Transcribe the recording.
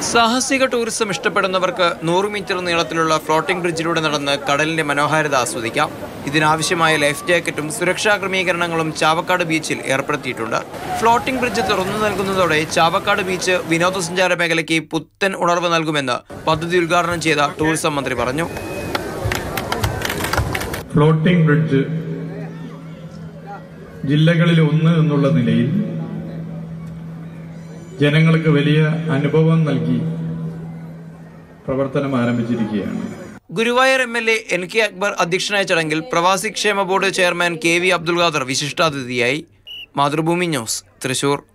സാഹസിക ടൂറിസം ഇഷ്ടപ്പെടുന്നവർക്ക് നൂറ് മീറ്റർ നീളത്തിലുള്ള ഫ്ലോട്ടിംഗ് ബ്രിഡ്ജിലൂടെ നടന്ന് കടലിന്റെ മനോഹാരിത ആസ്വദിക്കാം ഇതിനാവശ്യമായ ലൈഫ് ജാക്കറ്റും സുരക്ഷാ ക്രമീകരണങ്ങളും ചാവക്കാട് ബീച്ചിൽ ഏർപ്പെടുത്തിയിട്ടുണ്ട് ഫ്ലോട്ടിംഗ് ബ്രിഡ്ജ് തുറന്നു നൽകുന്നതോടെ ചാവക്കാട് ബീച്ച് വിനോദസഞ്ചാര മേഖലയ്ക്ക് പുത്തൻ ഉണർവ് നൽകുമെന്ന് പദ്ധതി ഉദ്ഘാടനം ചെയ്ത ടൂറിസം മന്ത്രി പറഞ്ഞു ഫ്ലോട്ടിംഗ് ബ്രിഡ്ജ് ജില്ലകളിൽ ഒന്ന് എന്നുള്ള നിലയിൽ ജനങ്ങൾക്ക് വലിയ അനുഭവം നൽകി പ്രവർത്തനം ആരംഭിച്ചിരിക്കുകയാണ് Guruvayur M L A N K Akbar അധ്യക്ഷനായ ചടങ്ങിൽ പ്രവാസി ക്ഷേമ board chairman K V Abdul Khader വിശിഷ്ടാതിഥിയായി മാതൃഭൂമി ന്യൂസ് തൃശൂർ